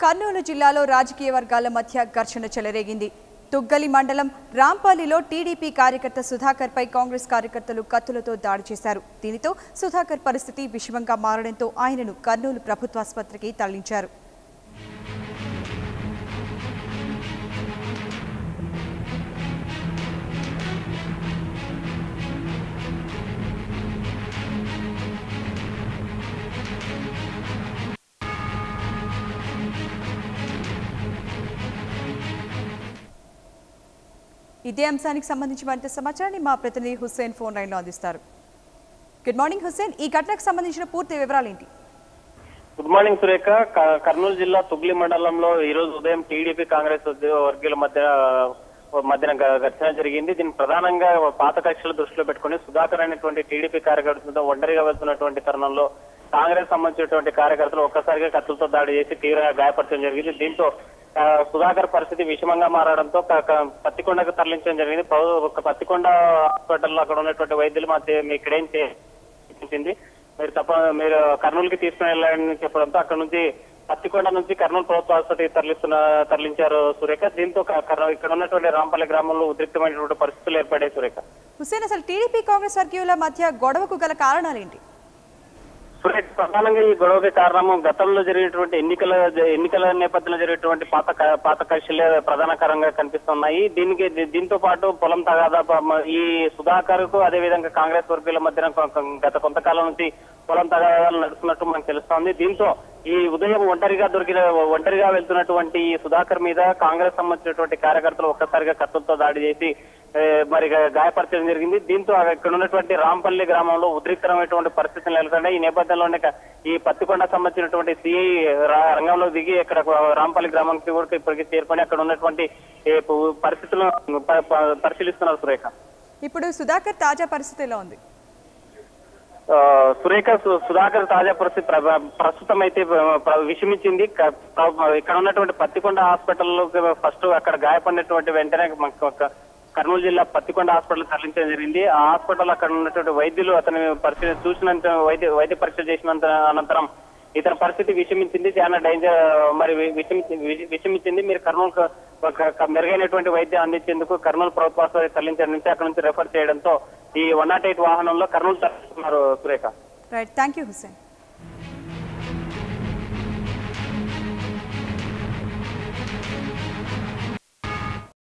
కర్నూలు జిల్లాలో రాజకీయ వర్గాల మధ్య ఘర్షణ చెలరేగింది తుగ్గలి మండలం రాంపల్లిలో టీడీపీ కార్యకర్త సుధాకర్పై కాంగ్రెస్ కార్యకర్తలు కత్తులతో దాడి చేశారు దీనితో సుధాకర్ పరిస్థితి విషమంగా మారడంతో ఆయనను కర్నూలు ప్రభుత్వాసుపత్రికి తరలించారు ఇదే అంశానికి సంబంధించి మరింత సమాచారాన్ని మా ప్రతినిధి హుస్సేన్ ఫోన్ లైన్లో అందిస్తారు గుడ్ మార్నింగ్ హుస్సేన్ ఈ ఘటనకు సంబంధించిన పూర్తి వివరాలు ఏంటి గుడ్ మార్నింగ్ సురేఖ క- కర్నూలు జిల్లా తుగ్లి మండలంలో ఈ రోజు ఉదయం టీడీపీ కాంగ్రెస్ ఉద్యోగ వర్గీయుల మధ్య మధ్యన గ- ఘర్షణ జరిగింది దీన్ని ప్రధానంగా పాత కక్షలు దృష్టిలో పెట్టుకుని సుధాకర్ అనేటువంటి టీడీపీ కార్యకర్తలతో ఒంటరిగా వెళ్తున్నటువంటి తరుణంలో కాంగ్రెస్ సంబంధించినటువంటి కార్యకర్తలు ఒక్కసారిగా కత్తులతో దాడి చేసి తీవ్రంగా గాయపరచడం జరిగింది దీంతో ఆ, సుధాకర్ పరిస్థితి విషమంగా మారడంతో క- క- పత్తికొండకు తరలించడం జరిగింది పౌ- ఒక పత్తికొండ హాస్పిటల్లో అక్కడ ఉన్నటువంటి వైద్యులు మా మీ ఇక్కడేం చేయించింది మీరు తప్ప మీరు కర్నూలుకి తీసుకుని వెళ్ళాలని చెప్పడంతో అక్కడ నుంచి పత్తికొండ నుంచి కర్నూలు ప్రభుత్వ ఆసుపత్రికి తరలిస్తున్న తరలించారు సురేఖ దీంతో క- కర్నూ- ఇక్కడ ఉన్నటువంటి రాంపల్లి గ్రామంలో ఉద్రిక్తమైనటువంటి పరిస్థితులు ఏర్పడాయి సురేఖ హుస్సేన్ అసలు టీడీపీ కాంగ్రెస్ వర్గీయుల మధ్య గొడవకు గల కారణాలేంటి సురేఖ ప్రధానంగా ఈ గొడవకి కారణం గతంలో జరిగినటువంటి ఎన్నికల ఎన్నికల నేపథ్యంలో జరిగినటువంటి పాత క- పాత కక్షలే ప్రధాన కారణంగా కనిపిస్తున్నాయి దీనికి దీ- దీంతో పాటు పొలం తగాదా ప- మ- ఈ సుధాకర్ కు అదే విధంగా కాంగ్రెస్ వర్గీయుల మధ్యన కొ- కొ- గత కొంతకాలం నుంచి పొలం తగాదాలు నడుస్తున్నట్టు మనకు తెలుస్తోంది దీంతో ఈ ఉదయం ఒంటరిగా దొరికిన ఒంటరిగా వెళ్తున్నటువంటి ఈ సుధాకర్ మీద కాంగ్రెస్ సంబంధించినటువంటి కార్యకర్తలు ఒక్కసారిగా కత్తులతో దాడి చేసి ఏ, మరి గా- గాయపరచడం జరిగింది దీంతో ఆ ఇక్కడ ఉన్నటువంటి రాంపల్లి గ్రామంలో ఉద్రిక్తమైనటువంటి పరిస్థితులు నెలకొన్నాయి ఈ నేపథ్యంలోనే క- ఈ పత్తికొండ సంబంధించినటువంటి సిఐ రంగంలో దిగి ఇక్కడ రాంపల్లి గ్రామానికి కూడా ఇప్పటికీ చేరుకొని అక్కడ ఉన్నటువంటి ఏ, పు- పరిస్థితులను ప- ప- పరిశీలిస్తున్నారు సురేఖ ఇప్పుడు సుధాకర్ తాజా పరిస్థితి ఎలా ఉంది ఆ, సురేఖ సు- సుధాకర్ తాజా పరిస్థితి ప్ర- ప్రస్తుతం అయితే ప్ర- ప్ర- విషమించింది క- ప్ర- ఇక్కడ ఉన్నటువంటి పత్తికొండ హాస్పిటల్లో ఫస్ట్ అక్కడ గాయపడినటువంటి వెంటనే మనకు ఒక కర్నూలు జిల్లా పత్తికొండ హాస్పిటల్ తరలించడం జరిగింది ఆ హాస్పిటల్ అక్కడ ఉన్నటువంటి వైద్యులు అతని పరిస్థితి చూసినంత వైద్య వైద్య పరీక్ష చేసినంత అనంతరం ఇతని పరిస్థితి విషమించింది చాలా డేంజర్ మరి వి- విషమించి వి- విషమించింది మీరు కర్నూలు ఒక ఒక మెరుగైనటువంటి వైద్యం అందించేందుకు కర్నూలు ప్రభుత్వ ఆసుపత్రి తరలించడం నుంచి అక్కడ నుంచి రెఫర్ చేయడంతో ఈ వన్ నాట్ ఎయిట్ వాహనంలో కర్నూలు తరలిస్తున్నారు Surekha right thank you Hussain